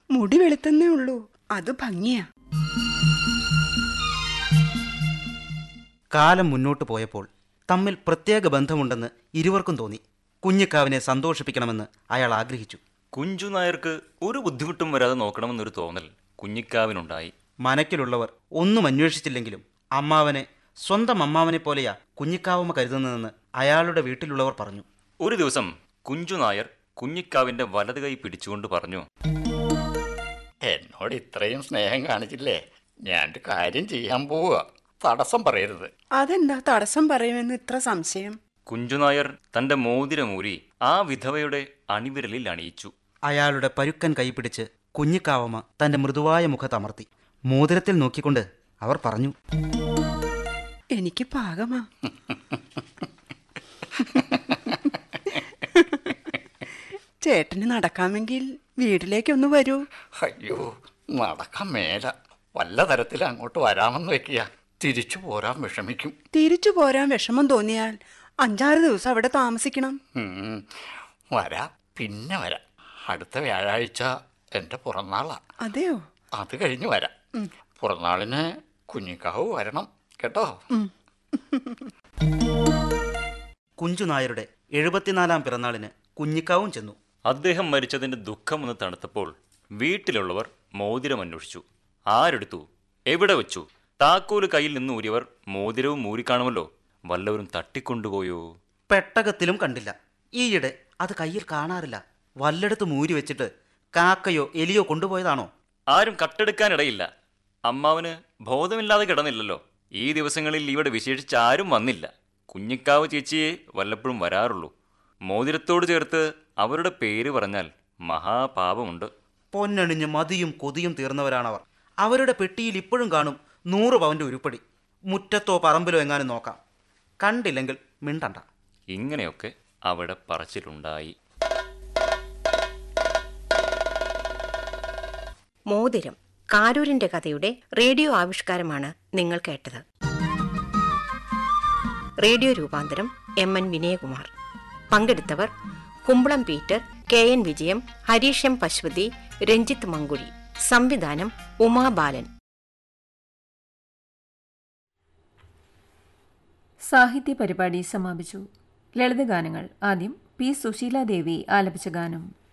മുടി വെളുത്തന്നേ ഉള്ളൂ അത് ഭംഗിയാ കാലം മുന്നോട്ട് പോയപ്പോൾ തമ്മിൽ പ്രത്യേക ബന്ധമുണ്ടെന്ന് ഇരുവർക്കും തോന്നി കുഞ്ഞിക്കാവിനെ സന്തോഷിപ്പിക്കണമെന്ന് അയാൾ ആഗ്രഹിച്ചു കുഞ്ചു നായർക്ക് ഒരു ബുദ്ധിമുട്ടും വരാതെ നോക്കണമെന്നൊരു തോന്നൽ കുഞ്ഞിക്കാവിനുണ്ടായി മനക്കിലുള്ളവർ ഒന്നും അന്വേഷിച്ചില്ലെങ്കിലും അമ്മാവനെ സ്വന്തം അമ്മാവനെ പോലെയാ കുഞ്ഞിക്കാവമ്മ കരുതുന്നതെന്ന് അയാളുടെ വീട്ടിലുള്ളവർ പറഞ്ഞു ഒരു ദിവസം കുഞ്ചു നായർ കുഞ്ഞിക്കാവിന്റെ വലത് കൈ പിടിച്ചുകൊണ്ട് പറഞ്ഞു എന്നോട് ഇത്രയും സ്നേഹം കാണിച്ചില്ലേ ഞാനൊരു കാര്യം ചെയ്യാൻ പോവുക തടസ്സം പറയരുത് അതെന്താ തടസ്സം പറയുമെന്ന് ഇത്ര സംശയം കുഞ്ചു നായർ തന്റെ മോതിരമൂരി ആ വിധവയുടെ അണിവിരലിൽ അണിയിച്ചു അയാളുടെ പരുക്കൻ കൈ പിടിച്ച് കുഞ്ഞിക്കാവമ്മ തന്റെ മൃദുവായ മുഖത്തമർത്തി മോതിരത്തിൽ നോക്കിക്കൊണ്ട് അവർ പറഞ്ഞു എനിക്ക് പാകമാ ചേട്ടന് നടക്കാമെങ്കിൽ വീട്ടിലേക്കൊന്ന് വരൂ അയ്യോ നടക്കാൻ മേല വല്ല തരത്തിൽ അങ്ങോട്ട് വരാമെന്ന് വെക്കുക തിരിച്ചു പോരാൻ വിഷമിക്കും തിരിച്ചു പോരാൻ വിഷമം തോന്നിയാൽ അഞ്ചാറ് ദിവസം അവിടെ താമസിക്കണം ഉം, വരാം പിന്നെ വരാം അടുത്ത വ്യാഴാഴ്ച എൻ്റെ പിറന്നാളാ അതെയോ അത് കഴിഞ്ഞ് വരാം പിറന്നാളിന് കുഞ്ഞിക്കാവ് വരണം കേട്ടോ കുഞ്ചു നായരുടെ എഴുപത്തിനാലാം പിറന്നാളിന് കുഞ്ഞിക്കാവും ചെന്നു അദ്ദേഹം മരിച്ചതിന്റെ ദുഃഖമൊന്ന് തണുത്തപ്പോൾ വീട്ടിലുള്ളവർ മോതിരം അന്വേഷിച്ചു ആരെടുത്തു എവിടെ വെച്ചു താക്കോല് കയ്യിൽ നിന്ന് ഊരിയവർ മോതിരവും ഊരിക്കാണുമല്ലോ വല്ലവരും തട്ടിക്കൊണ്ടുപോയോ പെട്ടകത്തിലും കണ്ടില്ല ഈയിടെ അത് കയ്യിൽ കാണാറില്ല വല്ലയിടത്ത് മൂരി വെച്ചിട്ട് കാക്കയോ എലിയോ കൊണ്ടുപോയതാണോ ആരും കട്ടെടുക്കാനിടയില്ല അമ്മാവന് ബോധമില്ലാതെ കിടന്നില്ലല്ലോ ഈ ദിവസങ്ങളിൽ ഇവിടെ വിശേഷിച്ച് ആരും വന്നില്ല കുഞ്ഞിക്കാവ് ചേച്ചിയെ വല്ലപ്പോഴും വരാറുള്ളൂ മോതിരത്തോട് ചേർത്ത് അവരുടെ പേര് പറഞ്ഞാൽ മഹാപാപമുണ്ട് പൊന്നണിഞ്ഞ് മതിയും കൊതിയും തീർന്നവരാണവർ അവരുടെ പെട്ടിയിൽ ഇപ്പോഴും കാണും നൂറ് പവന്റെ ഉരുപ്പടി മുറ്റത്തോ പറമ്പിലോ എങ്ങാനും നോക്കാം കണ്ടില്ലെങ്കിൽ മിണ്ടണ്ട ഇങ്ങനെയൊക്കെ അവിടെ പറച്ചിലുണ്ടായി മോതിരം കാരൂരിന്റെ കഥയുടെ റേഡിയോ ആവിഷ്കാരമാണ് നിങ്ങൾ കേട്ടത് റേഡിയോ രൂപാന്തരം എം എൻ വിനയകുമാർ പങ്കെടുത്തവർ Kumbalam Peter K N Vijayam Harish M Pashwathi Ranjith Mankuzhi സംവിധാനം ഉമാബാലൻ സാഹിത്യ പരിപാടി സമാപിച്ചു ലളിതഗാനങ്ങൾ ആദ്യം പി സുശീലാദേവി ആലപിച്ച ഗാനം